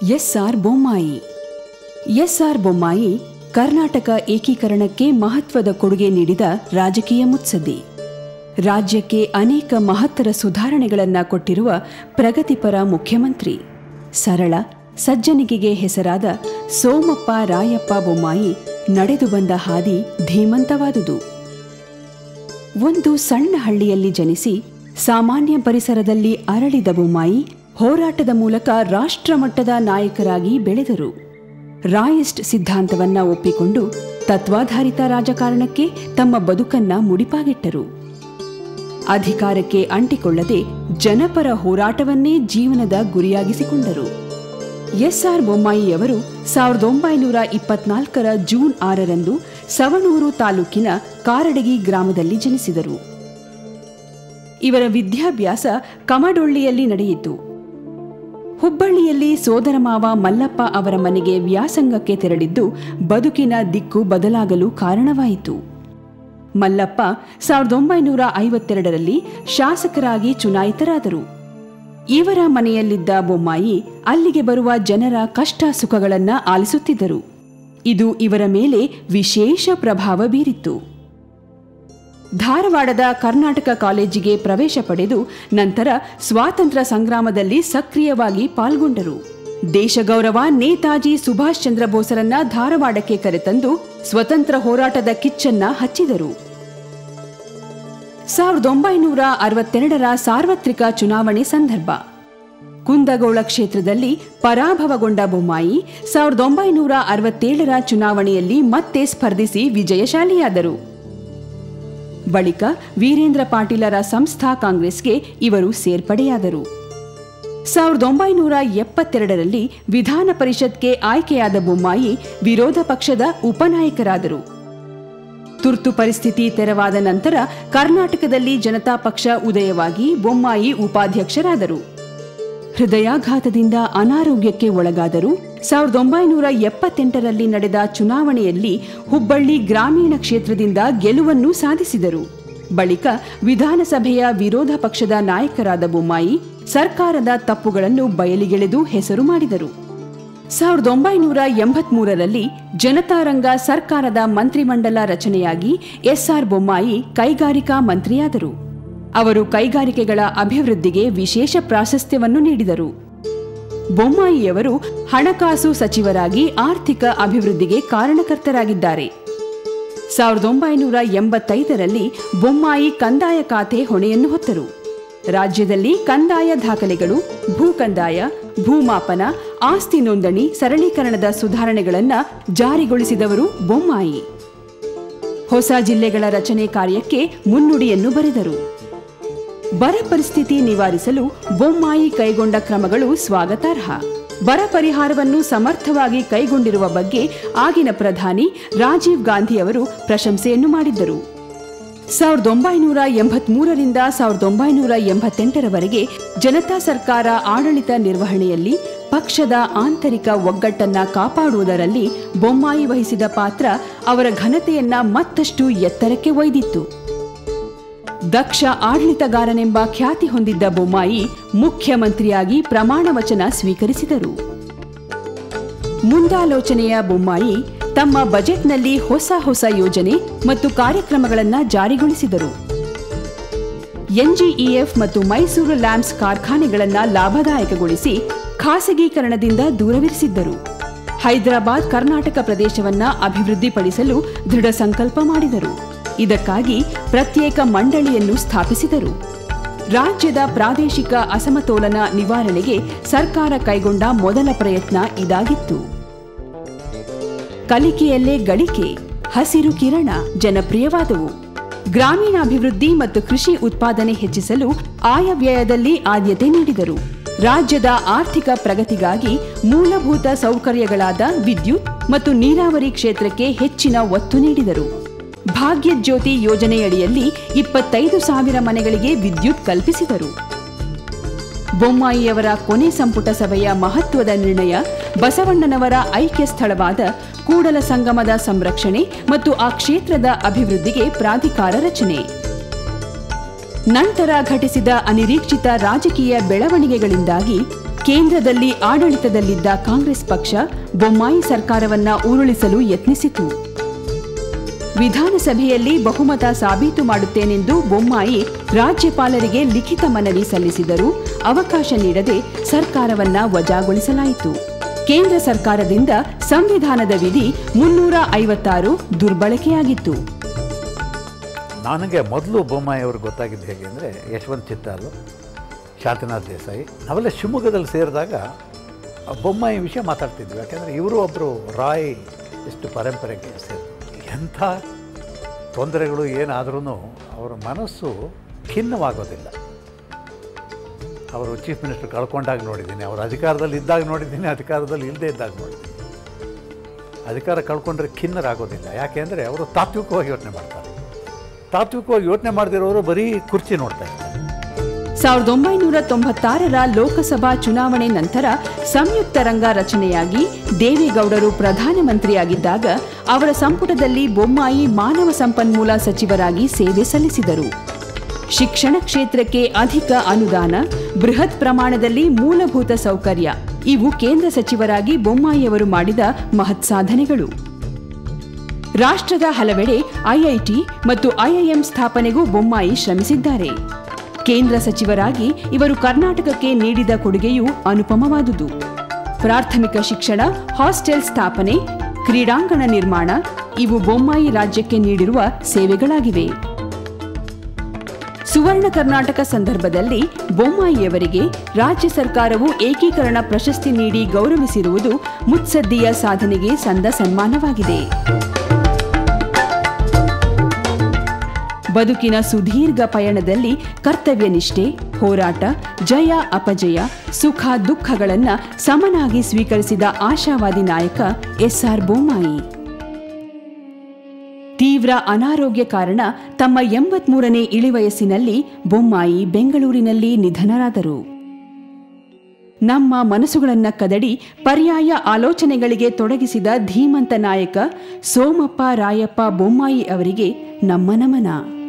S R Bommai S R Bommai Karnataka ಏಕೀಕರಣಕ್ಕೆ ಮಹತ್ವದ ಕೊಡುಗೆ ನೀಡಿದ ರಾಜಕೀಯ ಮುತ್ಸದ್ದಿ ರಾಜ್ಯಕ್ಕೆ ಅನೇಕ ಮಹತ್ತರ ಸುಧಾರಣೆಗಳನ್ನ ಕೊಟ್ಟಿರುವ ಪ್ರಗತಿಪರ ಮುಖ್ಯಮಂತ್ರಿ ಸರಳ ಸಜ್ಜನಿಕೆಗೆ ಹೆಸರಾದ ಸೋಮಪ್ಪ ರಾಯಪ್ಪ ಬೊಮ್ಮಾಯಿ ನಡೆದು ಬಂದ ಹಾದಿ ಧೀಮಂತವಾದುದು ಒಂದು ಸಣ್ಣ ಹಳ್ಳಿಯಲ್ಲಿ ಜನಿಸಿ ಸಾಮಾನ್ಯ ಪರಿಸರದಲ್ಲಿ ಅರಳಿದ ಬೊಮ್ಮಾಯಿ ಹೋರಾಟದ ಮೂಲಕ ರಾಷ್ಟ್ರಮಟ್ಟದ ನಾಯಕರಾಗಿ ಬೆಳೆದರು ರಾಯಿಸ್ಟ್ ಸಿದ್ಧಾಂತವನ್ನ ಒಪ್ಪಿಕೊಂಡು ತತ್ವಾಧಾರಿತ ರಾಜಕಾರಣಕ್ಕೆ ತಮ್ಮ ಬದುಕನ್ನ ಮುಡಿಪಾಗಿಟ್ಟರು ಅಧಿಕಾರಕ್ಕೆ ಅಂಟಿಕೊಳ್ಳದೆ ಜನಪರ ಹೋರಾಟವನ್ನೇ ಜೀವನದ ಗುರಿಯಾಗಿಸಿಕೊಂಡರು ಎಸ್ಆರ್ ಬೊಮ್ಮಾಯಿಯವರು ಸಾವಿರದ ಒಂಬೈನೂರ ಇಪ್ಪತ್ನಾಲ್ಕರ ಜೂನ್ ಆರರಂದು ಸವಣೂರು ತಾಲೂಕಿನ ಕಾರಡಗಿ ಗ್ರಾಮದಲ್ಲಿ ಜನಿಸಿದರು ಇವರ ವಿದ್ಯಾಭ್ಯಾಸ ಕಮಡೊಳ್ಳಿಯಲ್ಲಿ ನಡೆಯಿತು ಹುಬ್ಬಳ್ಳಿಯಲ್ಲಿ ಸೋದರ ಮಾವ ಮಲ್ಲಪ್ಪ ಅವರ ಮನೆಗೆ ವ್ಯಾಸಂಗಕ್ಕೆ ತೆರಳಿದ್ದು ಬದುಕಿನ ದಿಕ್ಕು ಬದಲಾಗಲು ಕಾರಣವಾಯಿತು ಮಲ್ಲಪ್ಪ ಸಾವಿರದ ಒಂಬೈನೂರ ಐವತ್ತೆರಡರಲ್ಲಿ ಶಾಸಕರಾಗಿ ಚುನಾಯಿತರಾದರು ಇವರ ಮನೆಯಲ್ಲಿದ್ದ ಬೊಮ್ಮಾಯಿ ಅಲ್ಲಿಗೆ ಬರುವ ಜನರ ಕಷ್ಟ ಸುಖಗಳನ್ನ ಆಲಿಸುತ್ತಿದ್ದರು ಇದು ಇವರ ಮೇಲೆ ವಿಶೇಷ ಪ್ರಭಾವ ಬೀರಿತ್ತು ಧಾರವಾಡದ ಕರ್ನಾಟಕ ಕಾಲೇಜಿಗೆ ಪ್ರವೇಶ ಪಡೆದು ನಂತರ ಸ್ವಾತಂತ್ರ್ಯ ಸಂಗ್ರಾಮದಲ್ಲಿ ಸಕ್ರಿಯವಾಗಿ ಪಾಲ್ಗೊಂಡರು ದೇಶಗೌರವ ನೇತಾಜಿ ಸುಭಾಷ್ ಚಂದ್ರ ಬೋಸರನ್ನ ಧಾರವಾಡಕ್ಕೆ ಕರೆತಂದು ಸ್ವತಂತ್ರ ಹೋರಾಟದ ಕಿಚ್ಚನ್ನ ಹಚ್ಚಿದರು ಸಾವಿರದ ಒಂಬೈನೂರ ಅರವತ್ತೆರಡರ ಸಾರ್ವತ್ರಿಕ ಚುನಾವಣೆ ಸಂದರ್ಭ ಕುಂದಗೋಳ ಕ್ಷೇತ್ರದಲ್ಲಿ ಪರಾಭವಗೊಂಡ ಬೊಮ್ಮಾಯಿ ಸಾವಿರದ ಒಂಬೈನೂರ ಅರವತ್ತೇಳರ ಚುನಾವಣೆಯಲ್ಲಿ ಮತ್ತೆ ಸ್ಪರ್ಧಿಸಿ ವಿಜಯಶಾಲಿಯಾದರು ಬಳಿಕ ವೀರೇಂದ್ರ ಪಾಟೀಲರ ಸಂಸ್ಥಾ ಕಾಂಗ್ರೆಸ್ಗೆ ಇವರು ಸೇರ್ಪಡೆಯಾದರು ಸಾವಿರದ ಒಂಬೈನೂರ ಎಪ್ಪತ್ತೆರಡರಲ್ಲಿ ವಿಧಾನ ಪರಿಷತ್ಗೆ ಆಯ್ಕೆಯಾದ ಬೊಮ್ಮಾಯಿ ವಿರೋಧ ಪಕ್ಷದ ಉಪನಾಯಕರಾದರು ತುರ್ತು ಪರಿಸ್ಥಿತಿ ತೆರವಾದ ನಂತರ ಕರ್ನಾಟಕದಲ್ಲಿ ಜನತಾ ಪಕ್ಷ ಉದಯವಾಗಿ ಬೊಮ್ಮಾಯಿ ಉಪಾಧ್ಯಕ್ಷರಾದರು ಹೃದಯಾಘಾತದಿಂದ ಅನಾರೋಗ್ಯಕ್ಕೆ ಒಳಗಾದರು ಸಾವಿರದ ಒಂಬೈನೂರ ಎಪ್ಪತ್ತೆಂಟರಲ್ಲಿ ನಡೆದ ಚುನಾವಣೆಯಲ್ಲಿ ಹುಬ್ಬಳ್ಳಿ ಗ್ರಾಮೀಣ ಕ್ಷೇತ್ರದಿಂದ ಗೆಲುವನ್ನು ಸಾಧಿಸಿದರು ಬಳಿಕ ವಿಧಾನಸಭೆಯ ವಿರೋಧ ಪಕ್ಷದ ನಾಯಕರಾದ ಬೊಮ್ಮಾಯಿ ಸರ್ಕಾರದ ತಪ್ಪುಗಳನ್ನು ಬಯಲಿಗೆಳೆದು ಹೆಸರು ಮಾಡಿದರು ಸಾವಿರದ ಒಂಬೈನೂರ ಎಂಬತ್ಮೂರರಲ್ಲಿ ಜನತಾರಂಗ ಸರ್ಕಾರದ ಮಂತ್ರಿಮಂಡಲ ರಚನೆಯಾಗಿ ಎಸ್ಆರ್ ಬೊಮ್ಮಾಯಿ ಕೈಗಾರಿಕಾ ಮಂತ್ರಿಯಾದರು ಅವರು ಕೈಗಾರಿಕೆಗಳ ಅಭಿವೃದ್ಧಿಗೆ ವಿಶೇಷ ಪ್ರಾಶಸ್ತ್ಯವನ್ನು ನೀಡಿದರು ಬೊಮ್ಮಾಯಿಯವರು ಹಣಕಾಸು ಸಚಿವರಾಗಿ ಆರ್ಥಿಕ ಅಭಿವೃದ್ಧಿಗೆ ಕಾರಣಕರ್ತರಾಗಿದ್ದಾರೆ ಸಾವಿರದ ಒಂಬೈನೂರ ಎಂಬತ್ತೈದರಲ್ಲಿ ಬೊಮ್ಮಾಯಿ ಕಂದಾಯ ಖಾತೆ ಹೊಣೆಯನ್ನು ಹೊತ್ತರು ರಾಜ್ಯದಲ್ಲಿ ಕಂದಾಯ ದಾಖಲೆಗಳು ಭೂ ಕಂದಾಯ ಭೂಮಾಪನ ಆಸ್ತಿ ನೋಂದಣಿ ಸರಳೀಕರಣದ ಸುಧಾರಣೆಗಳನ್ನು ಜಾರಿಗೊಳಿಸಿದವರು ಬೊಮ್ಮಾಯಿ ಹೊಸ ಜಿಲ್ಲೆಗಳ ರಚನೆ ಕಾರ್ಯಕ್ಕೆ ಮುನ್ನುಡಿಯನ್ನು ಬರೆದರು ಬರ ಪರಿಸ್ಥಿತಿ ನಿವಾರಿಸಲು ಬೊಮ್ಮಾಯಿ ಕೈಗೊಂಡ ಕ್ರಮಗಳು ಸ್ವಾಗತಾರ್ಹ ಬರ ಪರಿಹಾರವನ್ನು ಸಮರ್ಥವಾಗಿ ಕೈಗೊಂಡಿರುವ ಬಗ್ಗೆ ಆಗಿನ ಪ್ರಧಾನಿ ರಾಜೀವ್ ಗಾಂಧಿ ಅವರು ಪ್ರಶಂಸೆಯನ್ನು ಮಾಡಿದ್ದರು ಸಾವಿರದ ಒಂಬೈನೂರ ಎಂಬತ್ಮೂರರಿಂದ ಸಾವಿರದ ಒಂಬೈನೂರ ಎಂಬತ್ತೆಂಟರವರೆಗೆ ಜನತಾ ಸರ್ಕಾರ ಆಡಳಿತ ನಿರ್ವಹಣೆಯಲ್ಲಿ ಪಕ್ಷದ ಆಂತರಿಕ ಒಗ್ಗಟ್ಟನ್ನ ಕಾಪಾಡುವುದರಲ್ಲಿ ಬೊಮ್ಮಾಯಿ ವಹಿಸಿದ ಪಾತ್ರ ಅವರ ಘನತೆಯನ್ನ ಮತ್ತಷ್ಟು ಎತ್ತರಕ್ಕೆ ಒಯ್ದಿತ್ತು ದಕ್ಷ ಆಡಳಿತಗಾರನೆಂಬ ಖ್ಯಾತಿ ಹೊಂದಿದ್ದ ಬೊಮ್ಮಾಯಿ ಮುಖ್ಯಮಂತ್ರಿಯಾಗಿ ಪ್ರಮಾಣ ವಚನ ಸ್ವೀಕರಿಸಿದರು ಮುಂದಾಲೋಚನೆಯ ಬೊಮ್ಮಾಯಿ ತಮ್ಮ ಬಜೆಟ್ನಲ್ಲಿ ಹೊಸ ಹೊಸ ಯೋಜನೆ ಮತ್ತು ಕಾರ್ಯಕ್ರಮಗಳನ್ನು ಜಾರಿಗೊಳಿಸಿದರು ಎನ್ಜಿಇಎಫ್ ಮತ್ತು ಮೈಸೂರು ಲ್ಯಾಂಪ್ಸ್ ಕಾರ್ಖಾನೆಗಳನ್ನು ಲಾಭದಾಯಕಗೊಳಿಸಿ ಖಾಸಗೀಕರಣದಿಂದ ದೂರವಿರಿಸಿದ್ದರು ಹೈದರಾಬಾದ್ ಕರ್ನಾಟಕ ಪ್ರದೇಶವನ್ನ ಅಭಿವೃದ್ಧಿಪಡಿಸಲು ದೃಢ ಸಂಕಲ್ಪ ಮಾಡಿದರು ಇದಕ್ಕಾಗಿ ಪ್ರತ್ಯೇಕ ಮಂಡಳಿಯನ್ನು ಸ್ಥಾಪಿಸಿದರು ರಾಜ್ಯದ ಪ್ರಾದೇಶಿಕ ಅಸಮತೋಲನ ನಿವಾರಣೆಗೆ ಸರ್ಕಾರ ಕೈಗೊಂಡ ಮೊದಲ ಪ್ರಯತ್ನ ಇದಾಗಿತ್ತು ಕಲಿಕೆಯಲ್ಲೇ ಗಳಿಕೆ ಹಸಿರು ಕಿರಣ ಜನಪ್ರಿಯವಾದವು ಗ್ರಾಮೀಣಾಭಿವೃದ್ಧಿ ಮತ್ತು ಕೃಷಿ ಉತ್ಪಾದನೆ ಹೆಚ್ಚಿಸಲು ಆಯವ್ಯಯದಲ್ಲಿ ಆದ್ಯತೆ ನೀಡಿದರು ರಾಜ್ಯದ ಆರ್ಥಿಕ ಪ್ರಗತಿಗಾಗಿ ಮೂಲಭೂತ ಸೌಕರ್ಯಗಳಾದ ವಿದ್ಯುತ್ ಮತ್ತು ನೀರಾವರಿ ಕ್ಷೇತ್ರಕ್ಕೆ ಹೆಚ್ಚಿನ ಒತ್ತು ನೀಡಿದರು ಭಾಗ್ಯಜ್ಯೋತಿ ಯೋಜನೆಯಡಿಯಲ್ಲಿ ಇಪ್ಪತ್ತೈದು ಸಾವಿರ ಮನೆಗಳಿಗೆ ವಿದ್ಯುತ್ ಕಲ್ಪಿಸಿದರು ಬೊಮ್ಮಾಯಿಯವರ ಕೊನೆ ಸಂಪುಟ ಸಭೆಯ ಮಹತ್ವದ ನಿರ್ಣಯ ಬಸವಣ್ಣನವರ ಐಕ್ಯ ಸ್ಥಳವಾದ ಕೂಡಲ ಸಂಗಮದ ಸಂರಕ್ಷಣೆ ಮತ್ತು ಆ ಕ್ಷೇತ್ರದ ಅಭಿವೃದ್ಧಿಗೆ ಪ್ರಾಧಿಕಾರ ರಚನೆ ನಂತರ ಘಟಿಸಿದ ಅನಿರೀಕ್ಷಿತ ರಾಜಕೀಯ ಬೆಳವಣಿಗೆಗಳಿಂದಾಗಿ ಕೇಂದ್ರದಲ್ಲಿ ಆಡಳಿತದಲ್ಲಿದ್ದ ಕಾಂಗ್ರೆಸ್ ಪಕ್ಷ ಬೊಮ್ಮಾಯಿ ಸರ್ಕಾರವನ್ನ ಉರುಳಿಸಲು ಯತ್ನಿಸಿತು ವಿಧಾನಸಭೆಯಲ್ಲಿ ಬಹುಮತ ಸಾಬೀತು ಮಾಡುತ್ತೇನೆಂದು ಬೊಮ್ಮಾಯಿ ರಾಜ್ಯಪಾಲರಿಗೆ ಲಿಖಿತ ಮನವಿ ಸಲ್ಲಿಸಿದರೂ ಅವಕಾಶ ನೀಡದೆ ಸರ್ಕಾರವನ್ನ ವಜಾಗೊಳಿಸಲಾಯಿತು ಕೇಂದ್ರ ಸರ್ಕಾರದಿಂದ ಸಂವಿಧಾನದ ವಿಧಿ ಮುನ್ನೂರ ಐವತ್ತಾರು ದುರ್ಬಳಕೆಯಾಗಿತ್ತು ನನಗೆ ಮೊದಲು ಬೊಮ್ಮಾಯಿ ಅವ್ರಿಗೆ ಗೊತ್ತಾಗಿದ್ದು ಹೇಗೆ ಅಂದರೆ ಯಶವಂತ್ ಚಿತ್ತಾಲು ಶಾಂತಿನಾಥ್ ದೇಸಾಯಿ ನಾವೆಲ್ಲ ಶಿವಮೊಗ್ಗದಲ್ಲಿ ಸೇರಿದಾಗ ಆ ಬೊಮ್ಮಾಯಿ ವಿಷಯ ಮಾತಾಡ್ತಿದ್ವಿ ಯಾಕೆಂದರೆ ಇವರು ಒಬ್ಬರು ರಾಯ್ ಎಷ್ಟು ಪರಂಪರೆಗೆ ಸೇರಿ ಎಂಥ ತೊಂದರೆಗಳು ಏನಾದ್ರೂ ಅವರ ಮನಸ್ಸು ಖಿನ್ನವಾಗೋದಿಲ್ಲ ಅವರು ಚೀಫ್ ಮಿನಿಸ್ಟರ್ ಕಳ್ಕೊಂಡಾಗ ನೋಡಿದ್ದೀನಿ ಅವರು ಅಧಿಕಾರದಲ್ಲಿ ಇದ್ದಾಗ ನೋಡಿದ್ದೀನಿ ಅಧಿಕಾರದಲ್ಲಿ ಇಲ್ಲದೇ ಇದ್ದಾಗ ನೋಡಿದ್ದೀನಿ ಅಧಿಕಾರ ಕಳ್ಕೊಂಡ್ರೆ ಖಿನ್ನರಾಗೋದಿಲ್ಲ ಯಾಕೆಂದರೆ ಅವರು ತಾತ್ವಿಕವಾಗಿ ಯೋಚನೆ ಮಾಡ್ತಾರೆ ತಾತ್ವಿಕವಾಗಿ ಯೋಚನೆ ಮಾಡದಿರೋರು ಬರೀ ಕುರ್ಚಿ ನೋಡ್ತಾ ಇರ್ತಾರೆ ಸಾವಿರದ ಒಂಬೈನೂರ ತೊಂಬತ್ತಾರರ ಲೋಕಸಭಾ ಚುನಾವಣೆ ನಂತರ ಸಂಯುಕ್ತ ರಂಗ ರಚನೆಯಾಗಿ ದೇವೇಗೌಡರು ಪ್ರಧಾನಮಂತ್ರಿಯಾಗಿದ್ದಾಗ ಅವರ ಸಂಪುಟದಲ್ಲಿ ಬೊಮ್ಮಾಯಿ ಮಾನವ ಸಂಪನ್ಮೂಲ ಸಚಿವರಾಗಿ ಸೇವೆ ಸಲ್ಲಿಸಿದರು ಶಿಕ್ಷಣ ಕ್ಷೇತ್ರಕ್ಕೆ ಅಧಿಕ ಅನುದಾನ ಬೃಹತ್ ಪ್ರಮಾಣದಲ್ಲಿ ಮೂಲಭೂತ ಸೌಕರ್ಯ ಇವು ಕೇಂದ್ರ ಸಚಿವರಾಗಿ ಬೊಮ್ಮಾಯಿಯವರು ಮಾಡಿದ ಮಹತ್ ಸಾಧನೆಗಳು ರಾಷ್ಟ್ರದ ಹಲವೆಡೆ ಐಐಟಿ ಮತ್ತು ಐಐಎಂ ಸ್ಥಾಪನೆಗೂ ಬೊಮ್ಮಾಯಿ ಶ್ರಮಿಸಿದ್ದಾರೆ ಕೇಂದ್ರ ಸಚಿವರಾಗಿ ಇವರು ಕರ್ನಾಟಕಕ್ಕೆ ನೀಡಿದ ಕೊಡುಗೆಯು ಅನುಪಮವಾದುದು ಪ್ರಾಥಮಿಕ ಶಿಕ್ಷಣ ಹಾಸ್ಟೆಲ್ ಸ್ಥಾಪನೆ ಕ್ರೀಡಾಂಗಣ ನಿರ್ಮಾಣ ಇವು ಬೊಮ್ಮಾಯಿ ರಾಜ್ಯಕ್ಕೆ ನೀಡಿರುವ ಸೇವೆಗಳಾಗಿವೆ ಸುವರ್ಣ ಕರ್ನಾಟಕ ಸಂದರ್ಭದಲ್ಲಿ ಬೊಮ್ಮಾಯಿಯವರಿಗೆ ರಾಜ್ಯ ಸರ್ಕಾರವು ಏಕೀಕರಣ ಪ್ರಶಸ್ತಿ ನೀಡಿ ಗೌರವಿಸಿರುವುದು ಮುತ್ಸದ್ದಿಯ ಸಾಧನೆಗೆ ಸಂದ ಸನ್ಮಾನವಾಗಿದೆ ಬದುಕಿನ ಸುದೀರ್ಘ ಪಯಣದಲ್ಲಿ ಕರ್ತವ್ಯ ನಿಷ್ಠೆ ಹೋರಾಟ ಜಯ ಅಪಜಯ ಸುಖ ದುಃಖಗಳನ್ನ ಸಮನಾಗಿ ಸ್ವೀಕರಿಸಿದ ಆಶಾವಾದಿ ನಾಯಕ ಎಸ್ಆರ್ ಬೊಮ್ಮಾಯಿ ತೀವ್ರ ಅನಾರೋಗ್ಯ ಕಾರಣ ತಮ್ಮ ಎಂಬತ್ಮೂರನೇ ಇಳಿವಯಸ್ಸಿನಲ್ಲಿ ಬೊಮ್ಮಾಯಿ ಬೆಂಗಳೂರಿನಲ್ಲಿ ನಿಧನರಾದರು ನಮ್ಮ ಮನಸ್ಸುಗಳನ್ನ ಕದಡಿ ಪರ್ಯಾಯ ಆಲೋಚನೆಗಳಿಗೆ ತೊಡಗಿಸಿದ ಧೀಮಂತ ನಾಯಕ ಸೋಮಪ್ಪ ರಾಯಪ್ಪ ಬೊಮ್ಮಾಯಿ ಅವರಿಗೆ ನಮ್ಮ ನಮನ